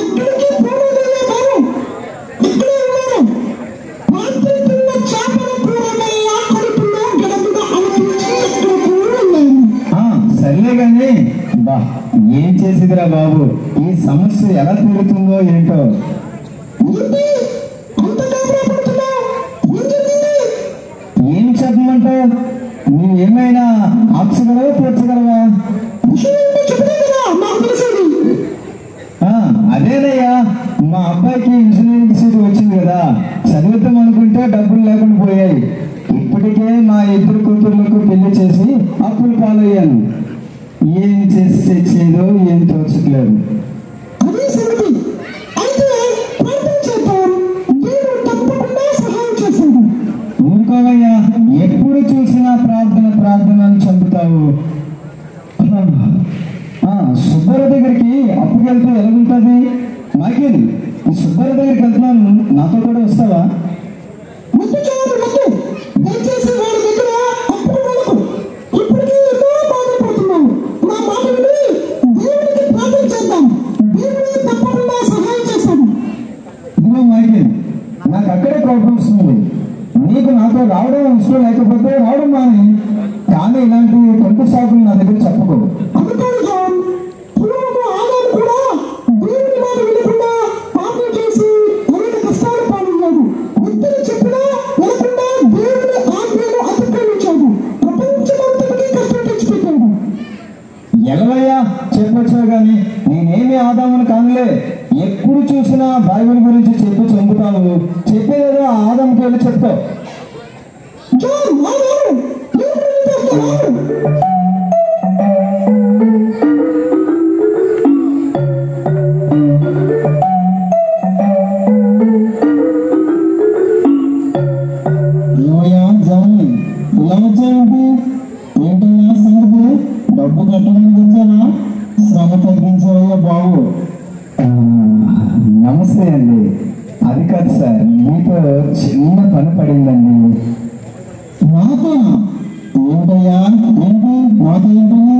ఎక్కడికి పోలేదయ్యా బాబు ఇక్కడే ఉన్నాను రాత్రి తిన్న చేపల కూరనయ్యా కడుపులో గడగడ అనిపించి ఎక్కడికి వెళ్ళాను ఆ, సర్లే కానీ బా ఏం చేసిదిరా బాబు ఈ సమస్య ఎలా తీరుతుందో ఏంటో ఏంటి అంత గాబరా పడుతున్నావు ఏం జరిగింది ఏం చెప్పమంటావు నువ్వు ఏమైనా ఆప్చగలవా తీర్చగలవా విషయం ఏంటో చెప్పలే కదా నాకు తెలిసేది ఆ, అదేనయ్యా మా అబ్బాయికి ఇంజనీరింగ్ సీట్ వచ్చింది కదా చదువుతాం అనుకుంటే డబ్బులు లేకుండా పోయాయి ఇప్పటికే మా ఇద్దరు కూతుర్లకు పెళ్లి చేసి అప్పులు పాలయ్యాను ఏం చేసి తెచ్చేదో ఏం తోచట్లేదు అదే సంగతి అయితే ప్రార్థన చేద్దాం దేవుడు తప్పకుండా సహాయం చేశాడు ఊరుకోవయ్యా ఎప్పుడు చూసినా ప్రార్థన ప్రార్థన అని చంపుతావు ఆ, సుబ్బయ్య దగ్గరికి అప్పుకెళ్తే ఎలాగుంటుంది మైకేల్ ఈ సుబ్బయ్య దగ్గరికి వెళ్తున్నాను నాతో కూడా వస్తావా ముద్దు చేయడం వద్దు దయచేసి వాడి దగ్గర అప్పుడు వెళ్ళకు ఇప్పటికీ ఎంతో బాధపడుతున్నావు నా మాట విని దేవుడికి ప్రార్థన చేద్దాం దేవుడే తప్పకుండా సహాయం చేశాడు ఇదిగో మైకేల్ నాకు అక్కడే కోపం వస్తుంది నీకు నాతో రావడం ఇష్టం లేకపోతే రావడం మాని కానీ ఇలాంటి కొత్త సాకులు నా దగ్గర చెప్పకు అందుకని జాన్ పూర్వము ఆదాము కూడా దేవుని మాట వినకుండా పాపం చేసి అనేక కష్టాలు పాలయ్యాడు ఇద్దరు చెప్పినా వినకుండా దేవుని ఆజ్ఞను అతిక్రమించాడు ప్రపంచమంతటికీ కష్టం తెచ్చిపెట్టాడు ఎలవయ్యా చెప్పొచ్చావు కానీ నేనేమి ఆదామును కానులే ఎప్పుడు చూసినా బైబిల్ గురించి చెప్పి చంపుతావు చెప్పేదేదో ఆ ఆదాముకి వెళ్ళి చెప్తావు జాన్ ఆదాము దేవుడు చేస్తున్నాడు ఏమయ్యా జాన్ ఇలా వచ్చావేంటి ఏంటయ్యా సంగతి డబ్బు కట్టడానికి వచ్చానా శ్రమ తగ్గించావయ్యా బాబు నమస్తే అండి అది కాదు సార్ మీతో చిన్న పని పడిందండి నాతో ఏంటయ్యా ఏంటి నాతో ఏంటని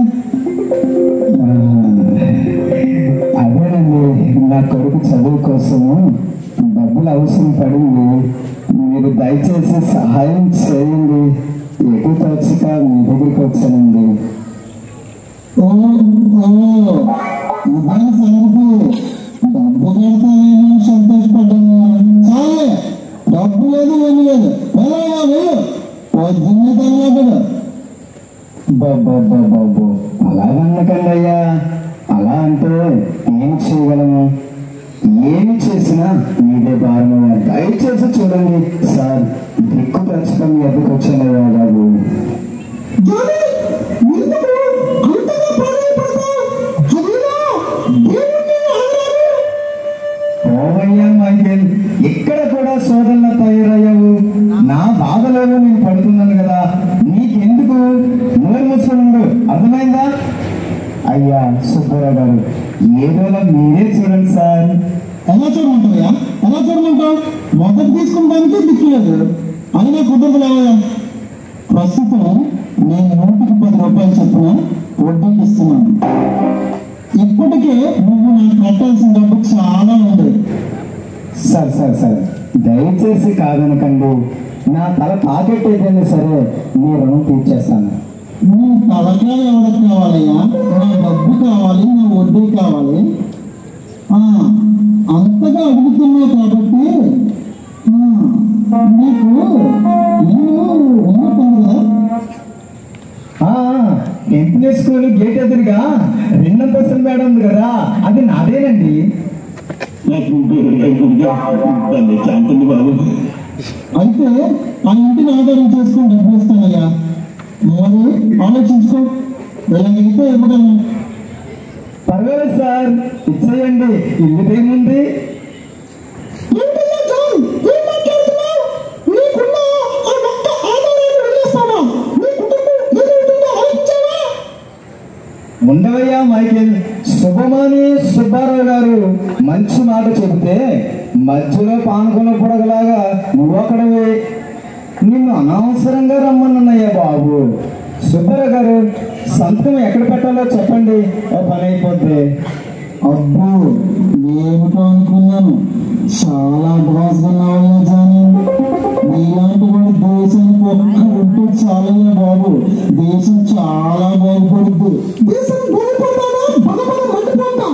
అదేనండి నా కొడుకు చదువు కోసము డబ్బులు అవసరం పడింది మీరు దయచేసి సహాయం చేయండి ఎటు తోచక మీ దగ్గరికి వచ్చానండి ఓ ఓ ఇదే సంగతి డబ్బు కడతానేమో సంతోషపడ్డాను చాలే డబ్బు లేదు ఏమి లేదు వెళ్ళవా పొద్దున్నే తర్వాత బాబు అలాగన్నకండి అయ్యా అలా అంటే ఏం చేయగలము ఏమి చేసినా మీదే భారమయ్యా దయచేసి చూడండి సార్ దిక్కు తరచుగా మీ ఎదుకు వచ్చానయ్యా బాబు జానీ ఎందుకు అంతగా ప్రాధాన్యపడతావు అదేనా దేవుణ్ణి అన్నారు ఓవయ్యా మైకేల్ ఇక్కడ కూడా సోదరుల తయారయ్యావు నా బాధలోనూ నేను పడుతున్నాను కదా నీకెందుకు నోరు మూసుకున్నాడు అర్థమైందా అయ్యా సుబ్బారావు గారు ఏదోలా మీరే చూడండి సార్ ఎలా చూడమంటావా ఎలా చూడమంటావు మొదటి తీసుకుంటానికి దిక్కులేదు అయినా కుదరదు లేవయ్యా ప్రస్తుతం నేను నూటికి పది రూపాయలు చొప్పున వడ్డీకి ఇస్తున్నాను ఇప్పటికే నువ్వు నాకు కట్టాల్సిన డబ్బు చాలా ఉంది సార్ సార్ సార్ దయచేసి కాదనకండి నా తల తాకెట్ ఏదైనా సరే మీ రుణం తీర్చేస్తాను నీ తలకాయ ఎవరికి కావాలయ్యా నా డబ్బు కావాలి నా వడ్డీ కావాలి ఆ, అంతగా అడుగుతున్నావు కాబట్టి ఆ, నీకు ఇల్లు ఉన్నట్టుంది కదా ఆ, ఎంపీ స్కూల్ గేట్ ఎదురుగా రెండంతస్తుల మేడం ఉంది కదా అది నాదేనండి శాంతండి బాబు అయితే ఆ ఇంటిని ఆధారం చేసుకొని డబ్బులు ఇస్తానయ్యా మరి ఆలోచించుకో ఇలాగైతే ఇవ్వగలను పర్వాలేదు సార్ ఇచ్చేయండి ఇల్లు ఏముంది ఏంటయ్యా జాన్ ఏం మాట్లాడుతున్నావు నీకున్న ఆ ఒక్క ఆధారాన్ని వదిలేస్తావా నీ కుటుంబం ఏదవుతుందో ఆలోచించావా ఉండవయ్యా మైకేల్ శుభమాని సుబ్బారావు గారు మంచి మాట చెబితే మధ్యలో పానకుల పొడగలాగా నువ్వొకడవే నిన్ను అనవసరంగా రమ్మన్నయ్యా బాబు సుబ్బారావు గారు సంతకం ఎక్కడ పెట్టాలో చెప్పండి ఓ పని అయిపోద్ది అబ్బో ఏమిటో అనుకున్నాను చాలా అడ్వాన్స్ ఉన్నావయ్యా జాని నీలాంటి వాడు దేశానికి ఒక్క ఉంటే చాలయ్యా బాబు దేశం చాలా బాగుపడుద్ది దేశం బాగుపడతానా బలబల మండిపోతా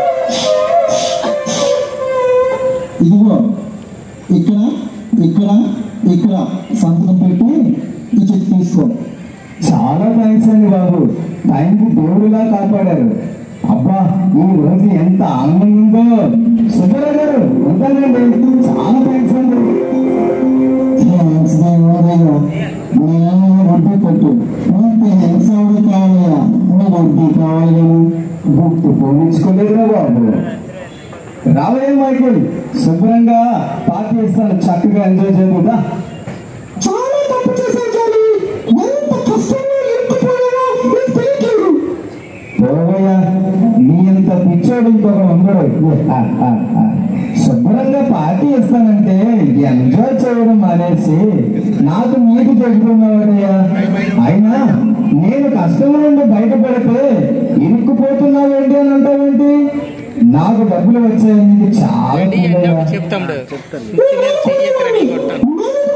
ఇదిగో ఇక్కడ ఇక్కడ ఇక్కడ సంతకం పెట్టి ఈ చెక్ తీసుకో చాలా థ్యాంక్స్ అండి బాబు టైంకి దేవుడిలా కాపాడారు అబ్బా ఈ రోజు ఎంత ఆనందంగా ఉందో సుబ్బరావు గారు ఉంటానండి చాలా థ్యాంక్స్ అండి థ్యాంక్స్ దేవోదయ్య నేను వడ్డీ కట్టు నీకు థ్యాంక్స్ ఎవరు కావాలయ్యా నీ వడ్డీ కావాలి గుర్తు పోయించుకోలేదురా బాబు రావయ్య మైకిల్ శుభ్రంగా పార్టీ ఇస్తాను చక్కగా ఎంజాయ్ చేద్దా చాలా తప్పు చేశావు జాలి ఎంత కష్టంగా ఇరుక్కుపోయావో నీకు తెలియట్లేదు పోవయ్యా నీ అంత పిచ్చోడు ఇంకొక ఉండడు ఆ, ఆ, ఆ. శుభ్రంగా పార్టీ ఇస్తానంటే ఎంజాయ్ చేయడం మానేసి నాకు నీకు చెబుతున్నావాడయ్యా అయినా నేను కష్టం నుండి బయటపడితే ఇరుక్కుపోతున్నావేంటి అని అంటావేంటి నాకు డబ్బులు వచ్చాయి నీకు చాలా ఏంటి అంటే ఉందయ్యా. అప్పుడు చెప్తాడు చెప్తాను నేను చెయ్యకరా నీ కొట్టాను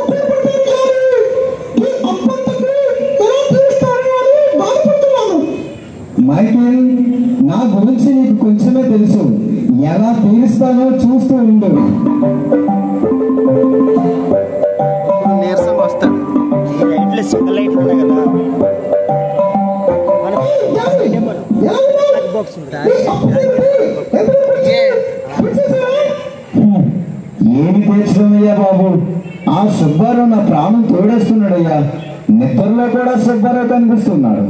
మైకేల్ నా గురించి నీకు కొంచెమే తెలుసు ఎలా తీరుస్తానో చూస్తూ ఉండు నీరసం వస్తాడు ఈ లైట్లు సింగిల్ లైట్లు ఉన్నాయి కదా మన బాక్స్ ఉంది ఏమి తీర్చడమయ్యా బాబు ఆ సుబ్బారావు నా ప్రాణం తోడేస్తున్నాడయ్యా నిద్రలో కూడా సుబ్బారావు కనిపిస్తున్నాడు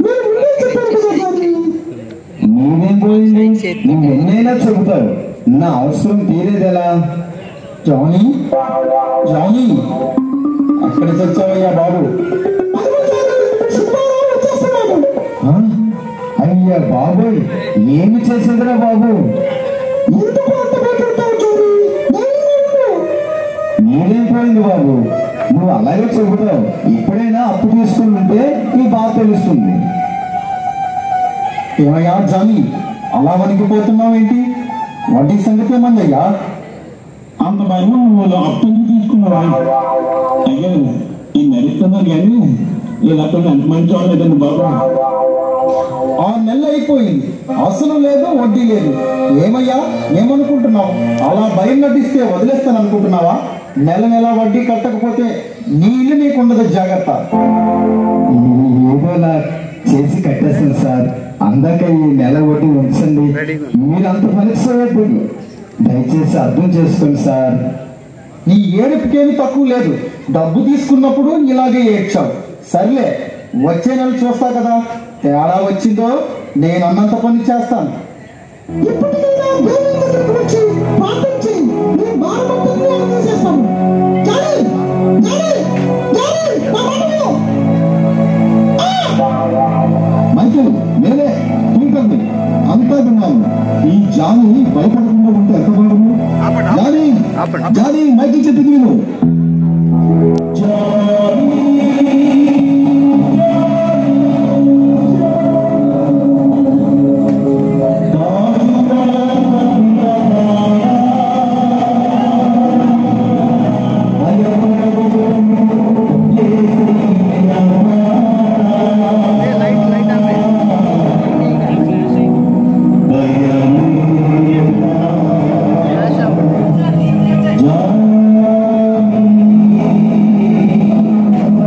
నీదేం పోయింది నువ్వు ఎన్నైనా చెబుతావు నా అవసరం తీరేదెలా జానీ జానీ అక్కడ చచ్చావయ్యా బాబు ఆ? అయ్యా బాబోయ్ ఏమి చేసేదిరా బాబు నీదేం పోయింది బాబు నువ్వు అలాగే చెబుతావు ఇప్పుడైనా అప్పు తీసుకుంటుంటే నీ బాధ తెలుస్తుంది ఏమయ్యా జానీ అలా వణికిపోతున్నావు ఏంటి వడ్డీ సంగతి ఏమందయ్యా అంత భయం వాళ్ళు అప్పు ఎందుకు తీసుకున్నావా అయ్యో ఈ నడుస్తున్నారు కానీ ఇలా కొన్ని అంత మంచి వాళ్ళు లేదండి బాబు ఆరు నెలలు అయిపోయింది అసలు లేదు వడ్డీ లేదు ఏమయ్యా ఏమనుకుంటున్నావు అలా భయం నటిస్తే వదిలేస్తాను అనుకుంటున్నావా నెల నెల వడ్డీ కట్టకపోతే నీ ఇల్లు నీకుండదు జాగ్రత్త ఏదోలా చేసి కట్టేస్తాను సార్ అందాక ఈ నెల వడ్డీ ఉంచండి మీరు అంత మనసు దయచేసి అర్థం చేసుకోండి సార్ నీ ఏడుపుకేమి తక్కువ లేదు డబ్బు తీసుకున్నప్పుడు ఇలాగే ఏడ్చావు సర్లే వచ్చే నెల చూస్తా కదా తేడా వచ్చిందో నేను అన్నంత పని చేస్తాను మైకేల్ నేనే ఉంటుంది అంతా విన్నాను ఈ జాని భయపడకుండా ఉంటే ఎంత బాగుంది జానీ జానీ మైకిల్ చెప్పింది నేను లైట్ లైట్ ఆపే ఫ్లాష్ ఆపండి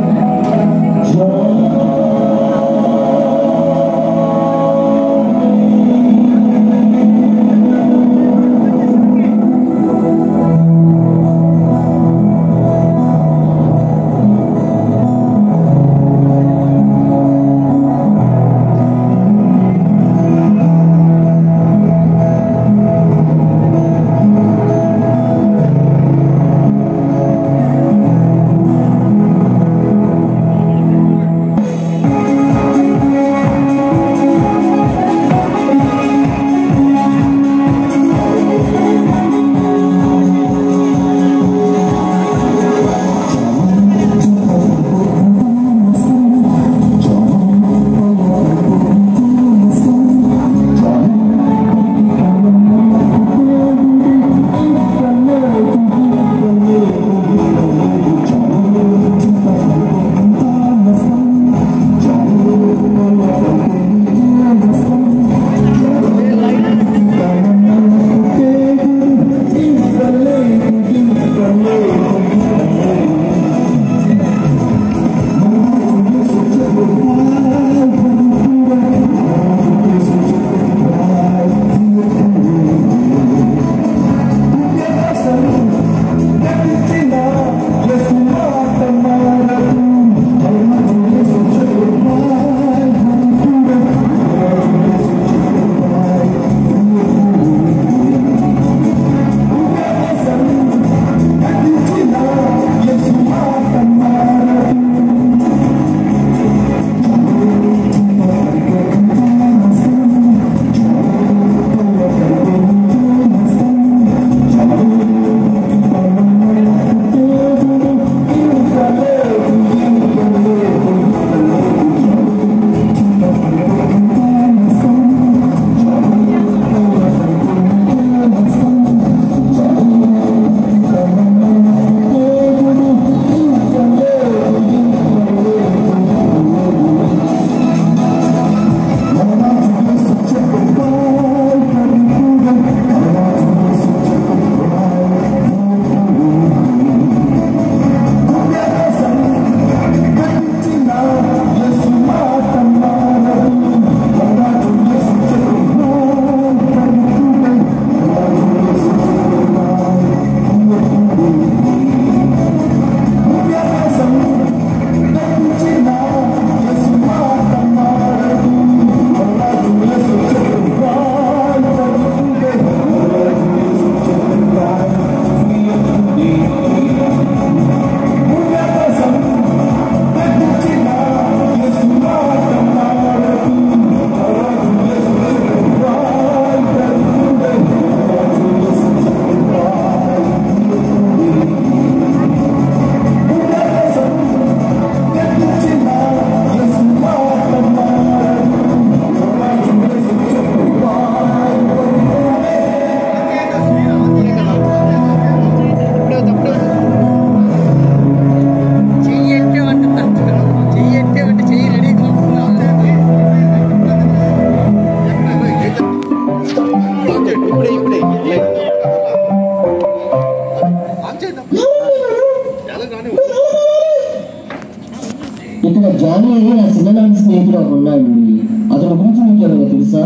అలాగే నా చిన్ననాటి స్నేహితుడు ఒకడు ఉన్నాడు అతని గురించి మీకు ఏమైనా తెలుసా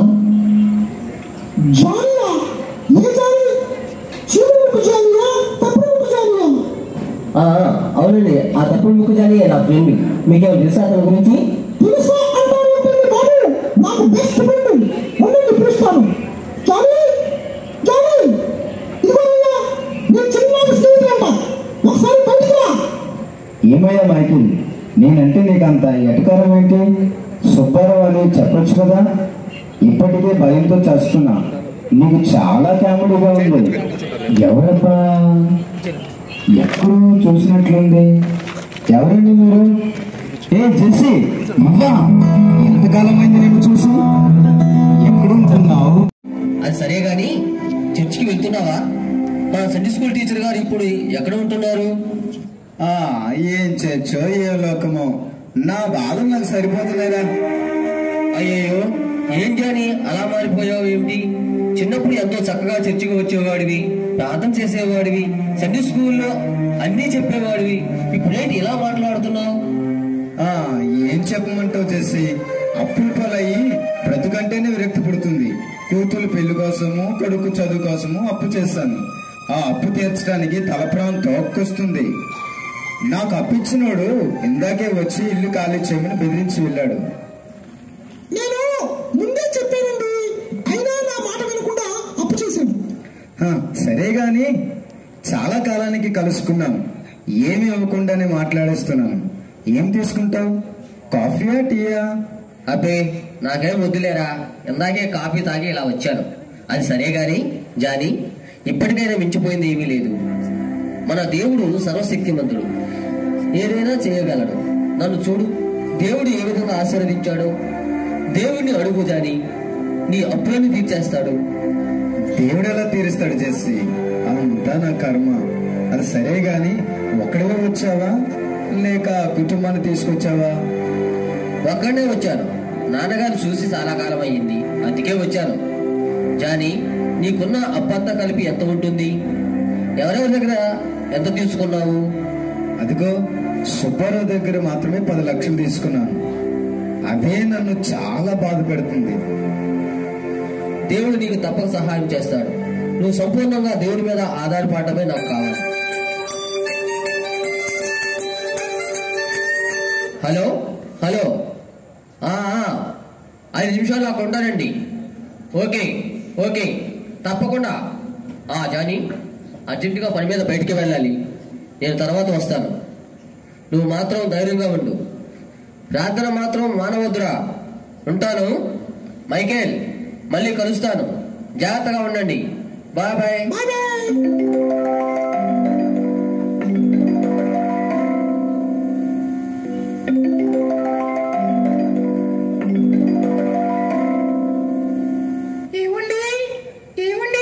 జాలియా ఏ జాలి చిరుముకు జాలియా తప్పుడు జాలియా ఆ, అవునండి ఆ తప్పుడు ముక్కు జాని నా ఫ్రెండ్ మీకేమైనా తెలుసా అతని గురించి తెలుసా అంటారు ఏంటండి బాబు నాకు బెస్ట్ ఫ్రెండ్ ఉండండి పిలుస్తాను జాలి జాలి ఇదిగోనయ్యా నేను చిన్ననాటి స్నేహితుడంట ఒకసారి బయటికి రా ఏమయ్యా మైకిల్ నేనంటే నీకు అంత ఎటకారం ఏంటి సుబ్బారావు అని చెప్పొచ్చు కదా ఇప్పటికే భయంతో చస్తున్నా నీకు చాలా కామెడీగా ఉంది ఎవరబ్బా ఎక్కడో చూసినట్లుంది ఎవరండి మీరు ఏ జెస్సీ నువ్వా ఎంతకాలం అయింది నేను చూసి ఎక్కడుంటున్నావు అది సరే గాని చర్చికి వెళ్తున్నావా మా సండే స్కూల్ టీచర్ గారు ఇప్పుడు ఎక్కడ ఉంటున్నారు ఆ ఏం చర్చో ఏ లోకమో నా బాధ నాకు సరిపోతలేదా అయ్యయ్యో ఏం జాని అలా మారిపోయావు ఏమిటి చిన్నప్పుడు ఎంతో చక్కగా చర్చికి వచ్చేవాడివి ప్రార్థన చేసేవాడివి సండే స్కూల్లో అన్నీ చెప్పేవాడివి ఇప్పుడేంటి ఇలా మాట్లాడుతున్నావు ఆ ఏం చెప్పమంటావు చేసి అప్పుల పాలయ్యి బ్రతుకంటేనే విరక్తి పుడుతుంది కూతురు పెళ్లి కోసము కొడుకు చదువు కోసము అప్పు చేస్తాను ఆ అప్పు తీర్చడానికి తలప్రాణం తోక్కొస్తుంది నాకు అప్పిచ్చినోడు ఇందాకే వచ్చి ఇల్లు ఖాళీ చేయమని బెదిరించి వెళ్ళాడు నేను ముందే చెప్పానండి అయినా నా మాట వినకుండా అప్పు చేశాను హా, సరే గాని చాలా కాలానికి కలుసుకున్నాం ఏమి ఇవ్వకుండానే మాట్లాడేస్తున్నాను ఏం తీసుకుంటావు కాఫీయా టీయా అబ్బే నాకేం వద్దులేరా ఇందాకే కాఫీ తాగి ఇలా వచ్చాను అది సరే గాని జాని ఇప్పటికైనా మించిపోయింది ఏమీ లేదు మన దేవుడు సర్వశక్తిమంతుడు ఏదైనా చేయగలడు నన్ను చూడు దేవుడు ఏ విధంగా ఆశీర్వదించాడో దేవుడిని అడుగు జాని నీ అప్పులను తీర్చేస్తాడు దేవుడు ఎలా తీరుస్తాడు చేసి అంతా నా కర్మ అది సరే గాని ఒక్కడే వచ్చావా లేక కుటుంబాన్ని తీసుకొచ్చావా ఒక్కడనే వచ్చాను నాన్నగారు చూసి చాలా కాలం అయ్యింది అందుకే వచ్చాను జానీ నీకున్న అప్పంతా కలిపి ఎంత ఉంటుంది ఎవరెవరి దగ్గర ఎంత తీసుకున్నావు అదిగో సుబ్బారావు దగ్గర మాత్రమే పది లక్షలు తీసుకున్నాను అదే నన్ను చాలా బాధ పెడుతుంది దేవుడు నీకు తప్పక సహాయం చేస్తాడు నువ్వు సంపూర్ణంగా దేవుడి మీద ఆధారపడటమే నాకు కావాలి హలో హలో ఆ, ఆ, ఐదు నిమిషాలు అక్కడ ఉంటానండి ఓకే ఓకే తప్పకుండా ఆ జానీ అర్జెంటుగా పని మీద బయటికి వెళ్ళాలి నేను తర్వాత వస్తాను నువ్వు మాత్రం ధైర్యంగా ఉండు ప్రార్థన మాత్రం మానవద్దురా ఉంటాను మైకేల్ మళ్ళీ కలుస్తాను జాగ్రత్తగా ఉండండి బాయ్ బాయ్ బాయ్ బాయ్ ఏమండి ఏమండి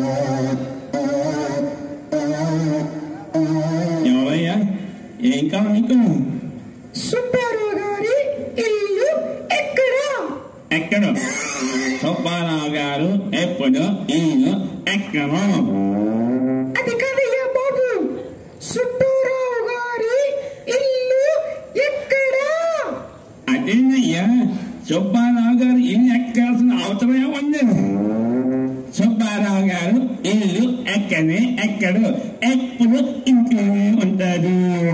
ఎవరయ్యా ఏం కావాలి నీకు సుబ్బారావు గారి ఇల్లు ఎక్కడ ఎక్కడ సుబ్బారావు గారు ఎప్పుడు ఈయన ఎక్కడ అది కదయ్యా బాబు సుబ్బారావు గారి ఇల్లు ఎక్కడ అదేనయ్యా సుబ్బారావు గారు ఇల్లు ఎక్కాల్సిన అవసరమే ఉంది సుబ్బారావు గారు ఇల్లు ఎక్కనే ఎక్కడు ఎప్పుడు ఇంట్లోనే ఉంటాడు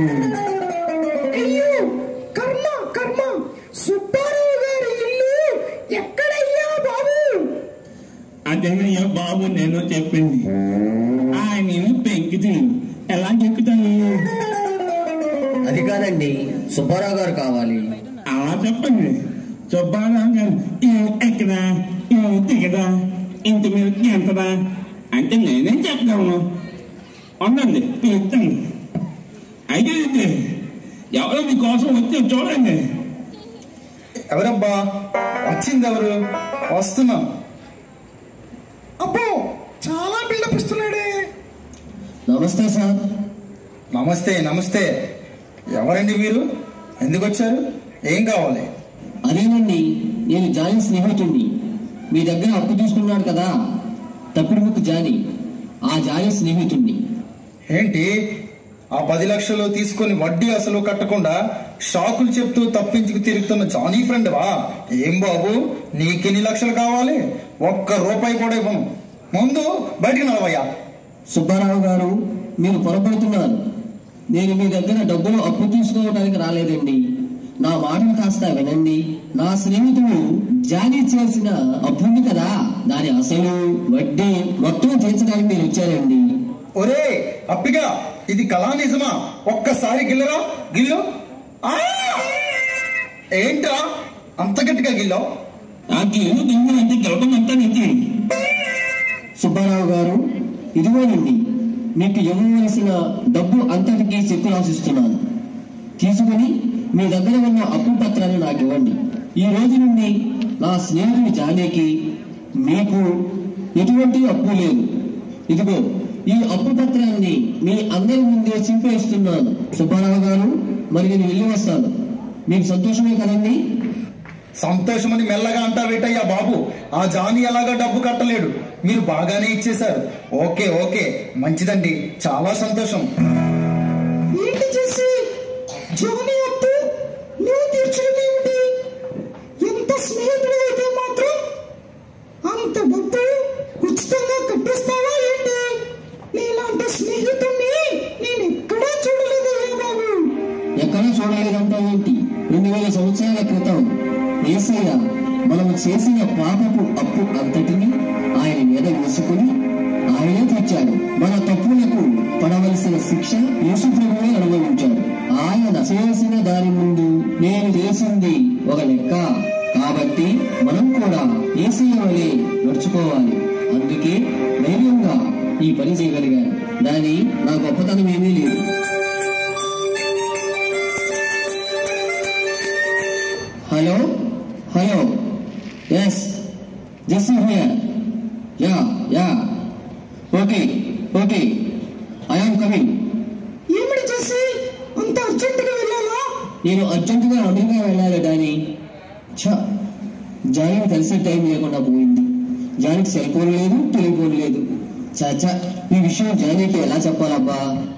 అయ్యో కర్మ కర్మ సుబ్బారావు గారి ఇల్లు ఎక్కడయ్యా బాబు అదేనయ్యా బాబు నేను చెప్పింది ఆయన పెంకితే ఎలా చెక్కుతాను అది కాదండి సుబ్బారావు గారు కావాలి అలా చెప్పండి సుబ్బారావు గారు ఇల్లు ఎక్కడా ఇల్లు దిగదా ఇంటి మీద ఎంతదా అంటే నేనేం చెప్తాను ఉండండి పిలుస్తాను అయితే ఇది ఎవరో మీకోసం వచ్చి చూడండి ఎవరబ్బా వచ్చింది ఎవరు వస్తున్నాం అబ్బో చాలా బిల్డప్ ఇస్తున్నాడే నమస్తే సార్ నమస్తే నమస్తే ఎవరండి మీరు ఎందుకు వచ్చారు ఏం కావాలి అదేనండి నేను జానీ స్నేహితుడిని మీ దగ్గర అప్పు తీసుకున్నాడు కదా తప్పుడు ముక్కు జానీ ఆ జానీ స్నేహితుడిని ఏంటి ఆ పది లక్షలు తీసుకొని వడ్డీ అసలు కట్టకుండా షాకులు చెప్తూ తప్పించుకు తిరుగుతున్న జానీ ఫ్రెండ్ వా ఏం బాబు నీకెన్ని లక్షలు కావాలి ఒక్క రూపాయి కూడా ఇవ్వను ముందు బయటికి నడవయ్యా సుబ్బారావు గారు మీరు పొరపడుతున్నారు నేను మీ దగ్గర డబ్బులు అప్పు తీసుకోవడానికి రాలేదండి నా మాటలు కాస్త వినండి నా స్నేహితుడు జారీ చేసిన అప్పు ఉంది కదా దాని అసలు వడ్డీ మొత్తం తీర్చడానికి మీరు వచ్చారండి ఒరే అప్పిగా ఇది కళా నిజమా ఒక్కసారి గిల్లరా గిల్లు ఆ! ఏంట్రా అంత గట్టిగా గిల్లావు ఆ గేలు దింగు అంటే గెలవడం అంతా నీది సుబ్బారావు గారు ఇదిగోనండి మీకు ఇవ్వవలసిన డబ్బు అంతటికీ చెక్కు రాసిస్తున్నాను తీసుకుని మీ దగ్గర ఉన్న అప్పు పత్రాన్ని నాకు ఇవ్వండి ఈ రోజు నుండి నా స్నేహితుడి జానేకి మీకు ఎటువంటి అప్పు లేదు ఇదిగో ఈ అప్పు పత్రాన్ని మీ అందరి ముందే చింపేస్తున్నాను సుబ్బారావు గారు మరి నేను వెళ్ళి వస్తాను మీకు సంతోషమే కదండి సంతోషమని మెల్లగా అంటా వేటయ్యా బాబు ఆ జానీ ఎలాగా డబ్బు కట్టలేడు మీరు బాగానే ఇచ్చేశారు ఓకే ఓకే మంచిదండి చాలా సంతోషం ఏంటి చేసి జానీ అప్పు నువ్వు తీర్చడం ఏమిటి ఎంత స్నేహితుడు అయితే మాత్రం అంత డబ్బు ఉచితంగా కట్టిస్తావా ఏంటి నీలాంటి స్నేహితుడిని నేను ఎక్కడా చూడలేదు ఏ బాబు ఎక్కడా చూడలేదంటే ఏంటి రెండు వేల సంవత్సరాల క్రితం ఏసయ్య మనము చేసిన పాపపు అప్పు అంతటిని ఆయన మీద వేసుకుని ఆయనే తెచ్చాడు మన తప్పులకు పడవలసిన శిక్ష యేసు ప్రభువే అనుభవించాడు ఆయన చేసిన దాని ముందు నేను చేసింది ఒక లెక్క కాబట్టి మనం కూడా ఏసయ్య వలె నడుచుకోవాలి అందుకే ధైర్యంగా ఈ పని చేయగలిగాను దాని నా గొప్పతనం ఏమీ లేదు hello hello yes this here yeah yeah okay okay I am coming ఏమిటి చేసి అంత అర్జెంటుగా వెళ్ళాలా నేను అర్జెంటుగా అమెరికా వెళ్ళాలి డానీ ఛ జాయిన్ కలిసే టైం లేకుండా పోయింది జానికి సెల్ ఫోన్ లేదు టెలిఫోన్ లేదు చాచా ఈ విషయం జానీకి ఎలా చెప్పాలబ్బా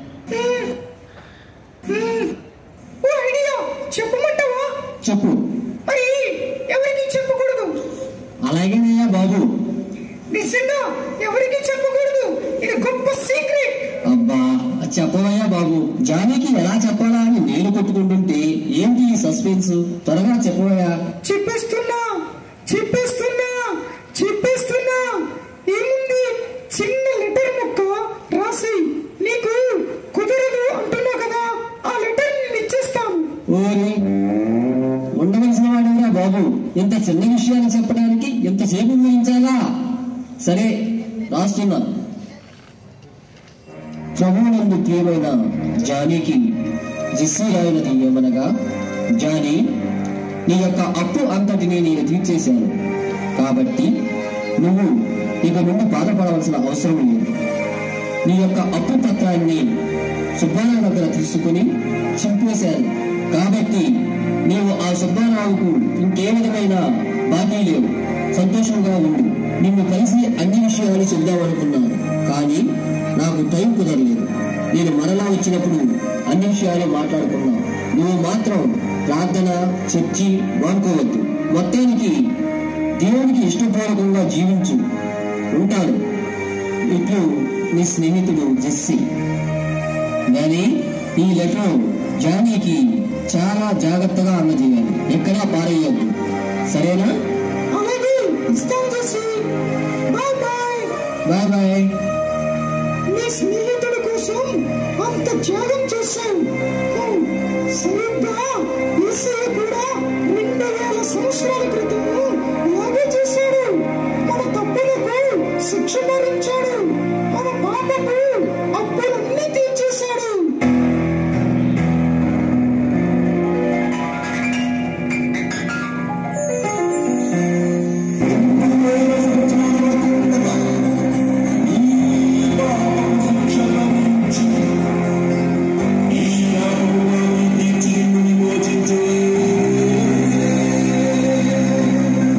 ఓ ఐడియా చెప్పమంటావా చెప్పు మరి ఎవరికి చెప్పకూడదు అలాగేనయ్యా బాబు నిజంగా ఎవరికి చెప్పకూడదు ఇది గొప్ప సీక్రెట్ అబ్బా చెప్పవయ్యా బాబు జానీకి ఎలా చెప్పాలా అని నేను కొట్టుకుంటుంటే ఏంటి ఈ సస్పెన్స్ త్వరగా చెప్పవయ్యా చెప్పేస్తున్నా చెప్పేస్తున్నా చెప్పేస్తున్నా ఏముంది చిన్న లెటర్ ముక్క రాసి నీకు కుదరదు అంటున్నా కదా ఆ లెటర్ నేను ఇచ్చేస్తాను ఓరి ఉండవలసిన వాడేరా బాబు ఇంత చిన్న విషయాన్ని చెప్పడానికి ఎంతసేపు ఊహించాలా సరే రాస్తున్నా ప్రభువునందు ప్రియమైన జానీకి జిస్సి రాయినది ఏమనగా జానీ నీ యొక్క అప్పు అంతటిని నేను తీర్చేశాను కాబట్టి నువ్వు ఇక నుండి బాధపడవలసిన అవసరం లేదు నీ యొక్క అప్పు పత్రాన్ని సుబ్బారావు దగ్గర తీసుకుని చింపేశాను కాబట్టి నీవు ఆ సుబ్బారావుకు ఇంకే విధమైన బాకీ లేవు సంతోషంగా ఉండు నిన్ను కలిసి అన్ని విషయాలు చెబుదామనుకున్నాను కానీ నాకు టైం కుదరలేదు నేను మరలా వచ్చినప్పుడు అన్ని విషయాలు మాట్లాడుకున్నాం నువ్వు మాత్రం ప్రార్థన చర్చి వాడుకోవద్దు మొత్తానికి దేవునికి ఇష్టపూర్వకంగా జీవించు ఉంటాను ఇట్లు నీ స్నేహితుడు జెస్సీ కానీ ఈ లెటర్ జానీకి చాలా జాగ్రత్తగా అందజేయాలి ఎక్కడా పారేయద్దు సరేనా అలాగే ఇస్తాను చేసి బాయ్ బాయ్ బాయ్ బాయ్ నీ స్నేహితుడి కోసం అంత త్యాగం చేశావు హ్మ్. సరిగ్గా ఈసయ్య కూడా రెండు వేల సంవత్సరాల క్రితం ఇలాగే చేశాడు మన తప్పులకు శిక్ష భరించాడు మన పాపకు అప్పులన్నీ తీర్చేశాడు ఈ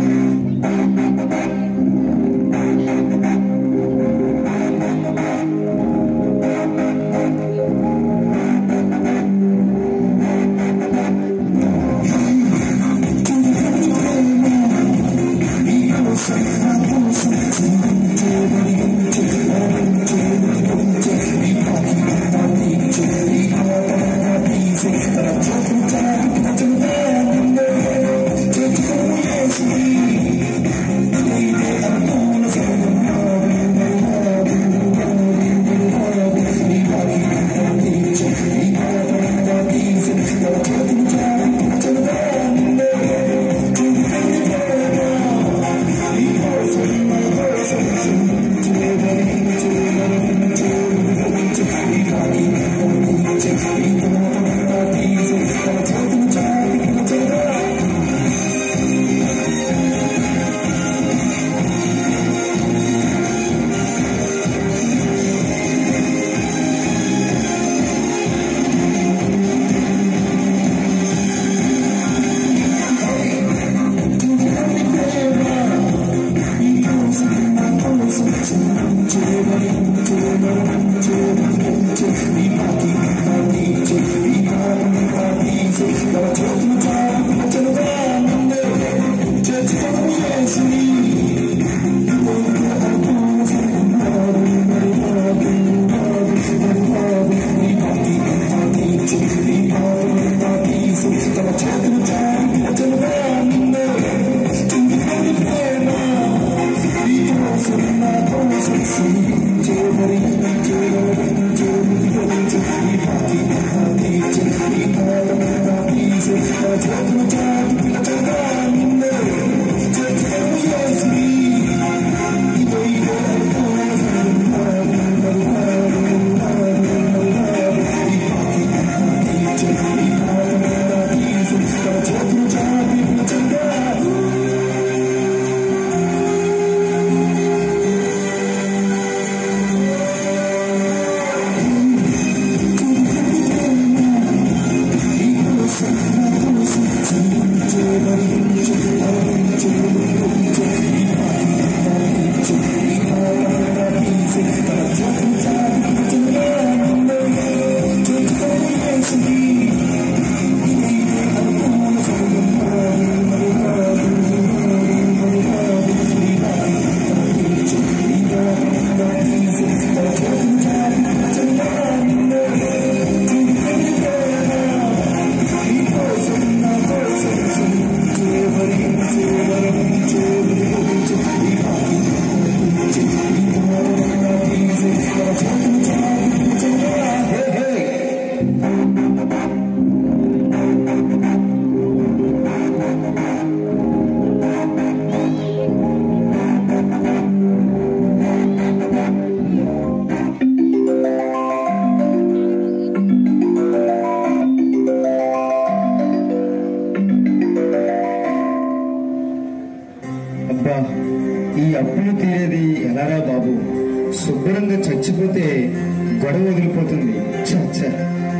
అబ్బా ఈ అప్పులు తీరేది ఎలారా బాబు శుభ్రంగా చచ్చిపోతే గొడవ వదిలిపోతుంది ఛ, ఛ.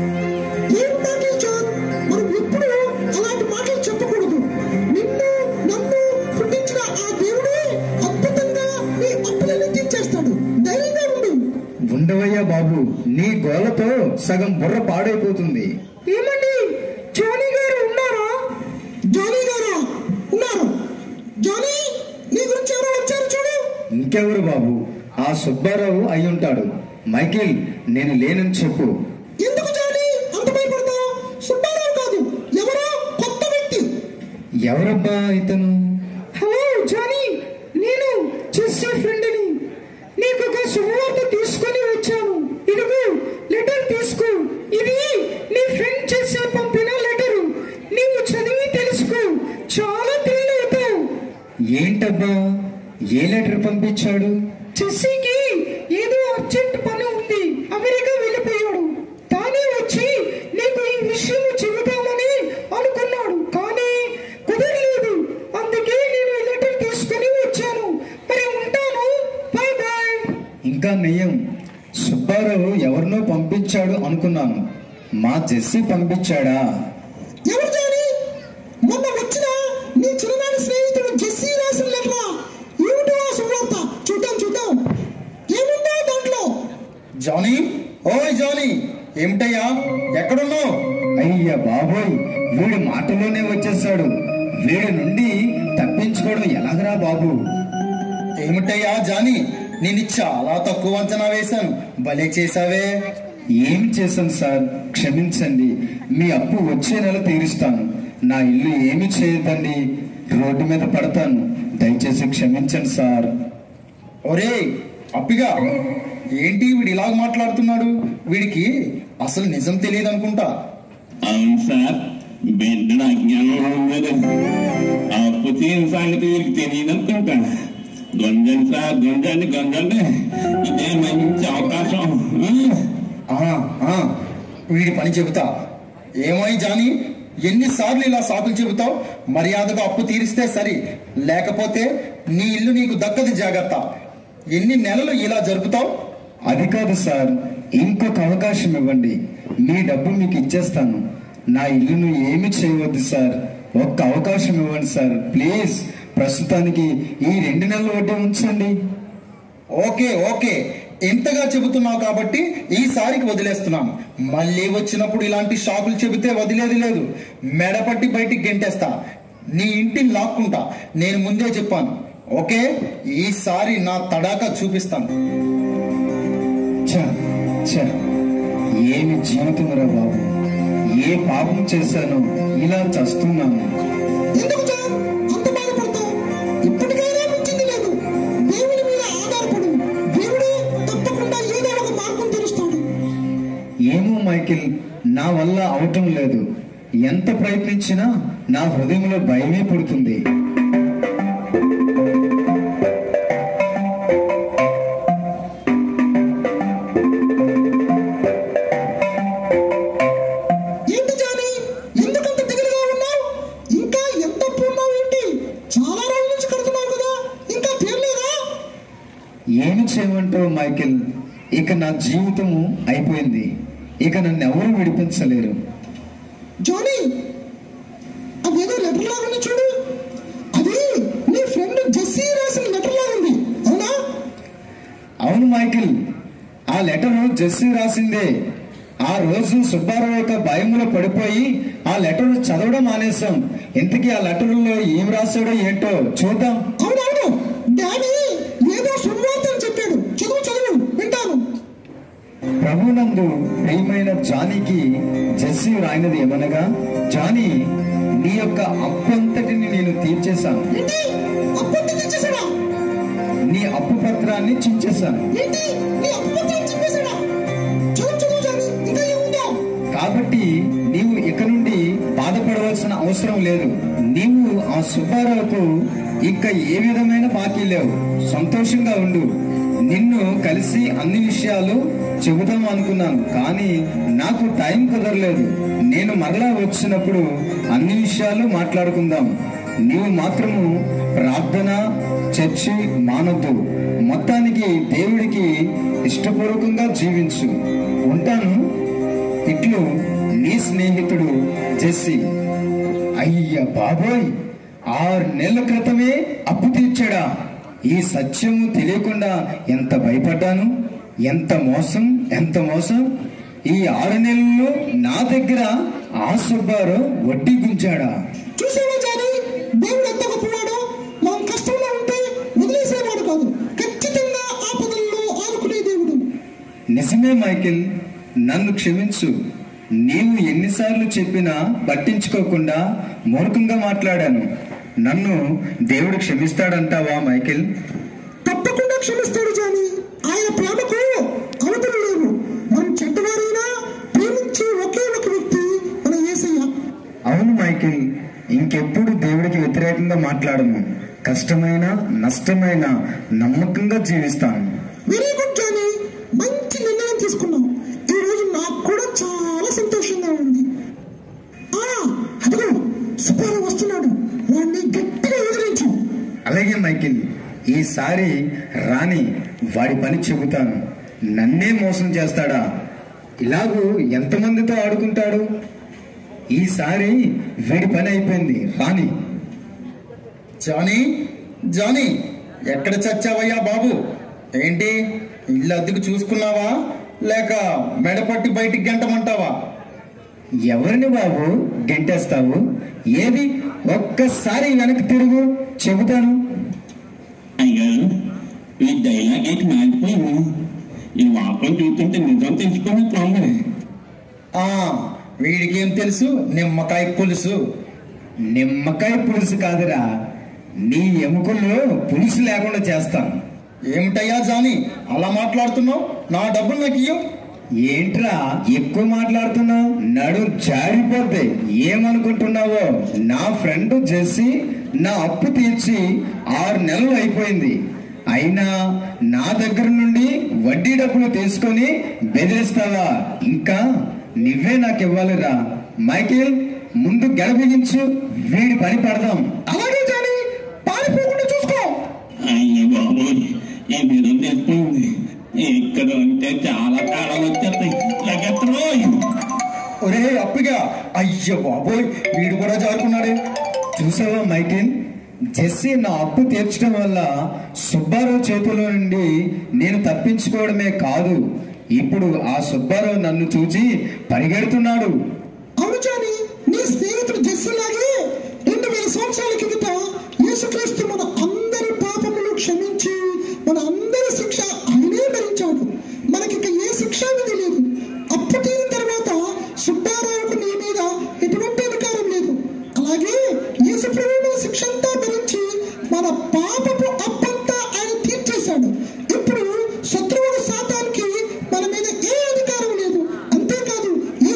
ఏం మాటలు జాన్ మనం ఎప్పుడు అలాంటి మాటలు చెప్పకూడదు నిన్ను నన్ను పుట్టించిన ఆ దేవుడే అద్భుతంగా నీ అప్పులని తీర్చేస్తాడు ధైర్యంగా ఉండు ఉండవయ్యా బాబు నీ గోలతో సగం బుర్ర పాడైపోతుంది ఏమండి జానీ గారు ఉన్నారా జానీ గారా ఉన్నారు జానీ నీ గురించి ఎవరో వచ్చారు చూడు ఇంకెవరు బాబు ఆ సుబ్బారావు అయి ఉంటాడు మైకేల్ నేను లేనని చెప్పు ఎందుకు జానీ అంత భయపడతావు సుబ్బారావు కాదు ఎవరో కొత్త వ్యక్తి ఎవరబ్బా ఇతను హలో జానీ నేను జెస్సీ ఫ్రెండ్ని నీకు ఒక శుభవార్త తీసుకొని వచ్చాను ఇదిగో లెటర్ తీసుకో ఇది నీ ఫ్రెండ్ చేసే పంపిన లెటరు నీవు చదివి తెలుసుకో చాలా థ్రిల్ అవుతావు ఏంటబ్బా ఏ లెటర్ పంపించాడు జెస్సీకి ఏదో అర్జెంట్ పని ఉంది అమెరికా వెళ్ళిపోయాడు తానే వచ్చి నీకు ఈ విషయం చెబుతామని అనుకున్నాడు కానీ కుదరలేదు అందుకే నేను ఈ లెటర్ తీసుకొని వచ్చాను మరి ఉంటాను బాయ్ బాయ్ ఇంకా నెయ్యం సుబ్బారావు ఎవరినో పంపించాడు అనుకున్నాను మా జెస్సీ పంపించాడా ఎవరు జాని మొన్న వచ్చిన నీ చిన్ననాటి స్నేహితుడు జెస్సీ రాసిన లెటరా ఏమిటో ఆ శుభవార్త చూద్దాం చూద్దాం ఏముందో దాంట్లో జానీ ఓయ్ జానీ ఏమిటయ్యా ఎక్కడున్నావు అయ్యా బాబోయ్ వీడు మాటలోనే వచ్చేసాడు వీడి నుండి తప్పించుకోవడం ఎలాగరా బాబు ఏమిటయ్యా జానీ నేను చాలా తక్కువ అంచనా వేశాను భలే చేశావే ఏం చేశాను సార్ క్షమించండి మీ అప్పు వచ్చే నెల తీరుస్తాను నా ఇల్లు ఏమి చేయదండి రోడ్డు మీద పడతాను దయచేసి క్షమించండి సార్ ఒరే అప్పిగా ఏంటి వీడు ఇలాగ మాట్లాడుతున్నాడు వీడికి అసలు నిజం తెలియదు అనుకుంటా అవును సార్ బిడ్డను అజ్ఞానంలో ఉన్నది అప్పు తీయని సంగతి వీరికి తెలియదు అనుకుంటా గొంజండి సార్ గొంజండి గొంజండి ఇదే మంచి అవకాశం ఆ? ఆ, ఆ, వీడి పని చెబుతా ఏమై జానీ ఎన్నిసార్లు ఇలా సాకులు చెబుతావు మర్యాదగా అప్పు తీరిస్తే సరి లేకపోతే నీ ఇల్లు నీకు దక్కదు జాగ్రత్త ఎన్ని నెలలు ఇలా జరుపుతావు అది కాదు సార్ ఇంకొక అవకాశం ఇవ్వండి మీ డబ్బు మీకు ఇచ్చేస్తాను నా ఇల్లును ఏమి చేయవద్దు సార్ ఒక్క అవకాశం ఇవ్వండి సార్ ప్లీజ్ ప్రస్తుతానికి ఈ రెండు నెలల వడ్డీ ఉంచండి ఓకే ఓకే ఇంతగా చెబుతున్నావు కాబట్టి ఈసారికి వదిలేస్తున్నాను మళ్ళీ వచ్చినప్పుడు ఇలాంటి షాకులు చెబితే వదిలేది లేదు మెడపట్టి బయటికి గెంటేస్తా నీ ఇంటిని లాక్కుంటా నేను ముందే చెప్పాను ఓకే ఈసారి నా తడాకా చూపిస్తాను ఛ, ఛ, ఏమి జీవితంరా బాబు ఏ పాపం చేశానో ఇలా చస్తున్నాను ఎందుకు జాన్ అంత బాధపడతావు ఇప్పటికైనా మించింది లేదు దేవుని మీద మైకిల్ నా వల్ల అవటం లేదు ఎంత ప్రయత్నించినా నా హృదయంలో భయమే పుడుతుంది ఏంటి జాని ఎందుకంత దిగులుగా ఉన్నావు ఇంకా ఎంత అప్పు ఉన్నావు ఏంటి చాలా రోజుల నుంచి కడుతున్నావు కదా ఇంకా తీరలేదా ఏమి చేయమంటావు మైకిల్ ఇక నా జీవితము అయిపోయింది ఇక నన్ను ఎవరు విడిపించలేరు జానీ అదేదో లెటర్ లాగా ఉంది చూడు అది నీ ఫ్రెండ్ జెస్సీ రాసిన లెటర్ లాగా ఉంది అవునా అవును మైకిల్ ఆ లెటర్ జెస్సీ రాసిందే ఆ రోజు సుబ్బారావు యొక్క భయంలో పడిపోయి ఆ లెటర్ చదవడం మానేశాం ఇంతకీ ఆ లెటర్లో ఏం రాశాడో ఏంటో చూద్దాం అవునవును డాడీ ఏదో శుభవార్త అని చెప్పాడు చదువు చదువు వింటాను ప్రభునందు ప్రియమైన జానీకి జెస్సీ రాయినది ఏమనగా జానీ నీ యొక్క అప్పంతటిని నేను తీర్చేశాను ఏంటి అప్పటి తెచ్చేసాడా నీ అప్పు పత్రాన్ని చించేశాను ఏంటి నీ అప్పటి చెప్పేసాడా చదువు చదువు జానీ ఇంకా ఏముందో కాబట్టి నీవు ఇక నుండి బాధపడవలసిన అవసరం లేదు నీవు ఆ సుబ్బారావుకు ఇక ఏ విధమైన బాకీ లేవు సంతోషంగా ఉండు నిన్ను కలిసి అన్ని విషయాలు చెబుదాం అనుకున్నాను కానీ నాకు టైం కుదరలేదు నేను మరలా వచ్చినప్పుడు అన్ని విషయాలు మాట్లాడుకుందాం నీవు మాత్రము ప్రార్థన చర్చి మానొద్దు మొత్తానికి దేవుడికి ఇష్టపూర్వకంగా జీవించు ఉంటాను ఇట్లు నీ స్నేహితుడు జెస్సీ అయ్య బాబోయ్ ఆరు నెలల క్రితమే అప్పు తీర్చాడా ఈ సత్యము తెలియకుండా ఎంత భయపడ్డాను ఎంత మోసం ఎంత మోసం ఈ ఆరు నెలల్లో నా దగ్గర ఆ సుబ్బారు వడ్డీ గుంచాడా చూసావా జానీ దేవుడు ఎంత గొప్పవాడో మనం కష్టంలో ఉంటే వదిలేసేవాడు కాదు ఖచ్చితంగా ఆపదల్లో ఆదుకునే దేవుడు నిజమే మైకిల్ నన్ను క్షమించు నీవు ఎన్నిసార్లు చెప్పినా పట్టించుకోకుండా మూర్ఖంగా మాట్లాడాను నన్ను దేవుడు క్షమిస్తాడంటావా మైకిల్ తప్పకుండా క్షమిస్తాడు జాని ఆయన ప్రేమకు అవతలు లేవు మనం చెడ్డవారైనా ప్రేమించే ఒకే ఒక వ్యక్తి మన యేసయ్య అవును మైకిల్ ఇంకెప్పుడు దేవుడికి వ్యతిరేకంగా మాట్లాడము కష్టమైన నష్టమైన నమ్మకంగా జీవిస్తాను వెరీ గుడ్ జానీ మంచి నిర్ణయం తీసుకున్నావు ఈ రోజు నాకు కూడా చాలా సంతోషంగా ఉంది ఆ అదిగో సుబ్బారావు వస్తున్నాడు వాడిని గట్టిగా ఎదిరించు అలాగే మైకిల్ ఈసారి రాని వాడి పని చెబుతాను నన్నే మోసం చేస్తాడా ఇలాగూ ఎంతమందితో ఆడుకుంటాడు ఈసారి వీడి పని అయిపోయింది రాని జానీ జానీ ఎక్కడ చచ్చావయ్యా బాబు ఏంటి ఇల్లు అద్దెకు చూసుకున్నావా లేక మెడపట్టి బయటికి గంటమంటావా ఎవరిని బాబు గెంటేస్తావు ఏది ఒక్కసారి వెనక్కి తిరుగు చెబుతాను అయ్యారు ఈ డైలాగ్ ఏంటి మారిపోయింది ఈ వాపం చూస్తుంటే నిజం తెలుసుకున్నట్లుంది ఆ వీడికేం తెలుసు నిమ్మకాయ పులుసు నిమ్మకాయ పులుసు కాదురా నీ ఎముకల్లో పులుసు లేకుండా చేస్తాను ఏమిటయ్యా జానీ అలా మాట్లాడుతున్నావు నా డబ్బులు నాకు ఇయ్యు ఏంట్రా ఎక్కువ మాట్లాడుతున్నావు నడు జారిపోద్ది ఏమనుకుంటున్నావో నా ఫ్రెండ్ జెస్సీ నా అప్పు తీర్చి ఆరు నెలలు అయిపోయింది అయినా నా దగ్గర నుండి వడ్డీ డబ్బులు తీసుకొని బెదిరిస్తావా ఇంకా నువ్వే నాకు ఇవ్వాలిరా మైకేల్ ముందు గడబిగించు వీడి పని పడదాం అలాగే జానీ పారిపోకుండా చూసుకో అయ్య బాబోయ్ ఈ నిజం తెలిసిపోయింది ఇక్కడ ఉంటే చాలా కాలాలు వచ్చేస్తాయి లగెత్తలోయ్ ఒరే అప్పిగా అయ్య బాబోయ్ వీడు కూడా జారుకున్నాడే చూసావా మైకేల్ జెస్సీ నా అప్పు తీర్చడం వల్ల సుబ్బారావు చేతిలో నుండి నేను తప్పించుకోవడమే కాదు ఇప్పుడు ఆ సుబ్బారావు నన్ను చూచి పరిగెడుతున్నాడు అవును జానీ నీ స్నేహితుడు జెస్సీలాగే రెండు వేల సంవత్సరాల కిందట యేసుక్రీస్తు మన అందరి పాపములు క్షమించి మన అందరి శిక్ష ఆయనే భరించాడు మనకిక ఏ శిక్ష విధి లేదు అప్పు తీరిన తర్వాత సుబ్బారావుకు నీ మీద ఎటువంటి అధికారం లేదు అలాగే యేసు ప్రభువు శిక్ష అంతా భరించి మన పాపపు అప్పంతా ఆయన తీర్చేశాడు ఇప్పుడు శత్రువుడు సాతానికి మన మీద ఏ అధికారం లేదు అంతేకాదు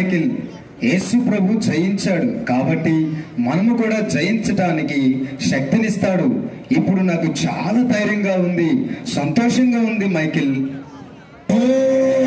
మైకిల్ యేసు ప్రభు జయించాడు కాబట్టి మనము కూడా జయించటానికి శక్తినిస్తాడు ఇప్పుడు నాకు చాలా ధైర్యంగా ఉంది సంతోషంగా ఉంది మైకిల్